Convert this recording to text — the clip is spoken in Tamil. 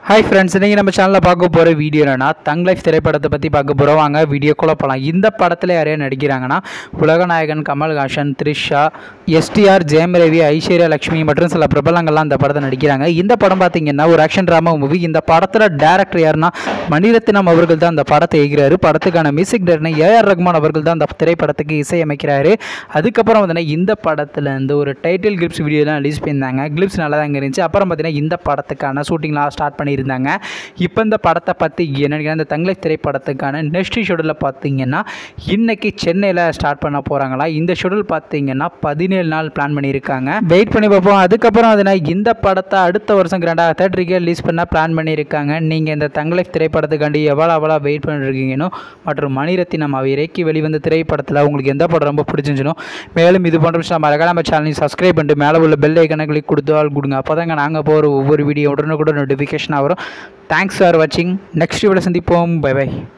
ஹாய் ஃப்ரெண்ட்ஸ் இன்றைக்கி நம்ம சேனலில் பார்க்க போகிற வீடியோ என்னன்னா தங் லைஃப் திரைப்படத்தை பற்றி பார்க்க போகிறோம் வாங்க வீடியோக்குள்ளே போகலாம் இந்த படத்தில் யாரையா நடிக்கிறாங்கன்னா உலகநாயகன் கமல்ஹாசன் த்ரிஷா எஸ்டிஆர் ஜெயம் ரவி ஐஸ்வர்யா லட்சுமி மற்றும் சில பிரபலங்கள்லாம் இந்த படத்தை நடிக்கிறாங்க இந்த படம் பார்த்தீங்கன்னா ஒரு ஆக்ஷன் ட்ராமா மூவி இந்த படத்தில் டேரக்டர் யாருன்னா மணிரத்னம் அவர்கள் தான் அந்த படத்தை எய்கிறாரு படத்துக்கான மியூசிக் டைரக்டர் ஏஆர் ரஹ்மான் அவர்கள் தான் அந்த திரைப்படத்துக்கு இசையமைக்கிறாரு அதுக்கப்புறம் பார்த்தீங்கன்னா இந்த படத்தில் இருந்து ஒரு டைட்டில் கிளிப்ஸ் வீடியோலாம் ரிலீஸ் பண்ணியிருந்தாங்க கிளிப்ஸ் நல்லா தான் இருந்துச்சு அப்புறம் பார்த்தீங்கன்னா இந்த படத்துக்கான ஷூட்டிங்லாம் ஸ்டார்ட் பண்ணியிருந்தாங்க இப்போ இந்த படத்தை பற்றி என்னென்னு இந்த தங்களை திரைப்படத்துக்கான நெக்ஸ்ட் ஷெடியூலில் பார்த்தீங்கன்னா இன்னைக்கு சென்னையில் ஸ்டார்ட் பண்ண போகிறாங்களா இந்த ஷெடியூல் பார்த்தீங்கன்னா பதினேழு நாள் பிளான் பண்ணியிருக்காங்க வெயிட் பண்ணி பார்ப்போம் அதுக்கப்புறம் அதுனா இந்த படத்தை அடுத்த வருஷம் கிராண்டாக தேட்டருக்கே ரிலீஸ் பண்ண பிளான் பண்ணியிருக்காங்க நீங்கள் இந்த தங்களை திரைப்படத்துக்காண்டி எவ்வளோ எவ்வளோ வெயிட் பண்ணிருக்கீங்கன்னு மற்றும் மணிரத்தினம் அவ இறக்கி வெளிவந்த திரைப்படத்தில் உங்களுக்கு எந்த படம் ரொம்ப பிடிச்சிருந்துச்சுனோ மேலும் இது போன்ற விஷயம் மறக்காம நம்ம சேனலையும் சப்ஸ்கிரைப் பண்ணிட்டு மேலே உள்ள பெல் ஐக்கனை கிளிக் கொடுத்து ஆள் கொடுங்க அப்போ தாங்க நாங்கள் போகிற ஒவ்வொரு வீடியோ உடனுக்குடன் நோட்டிஃபிகேஷன் வரும் தேங்க்ஸ் ஃபார் வாட்சிங் நெக்ஸ்ட் வீடியோ சந்திப்போம் பை பை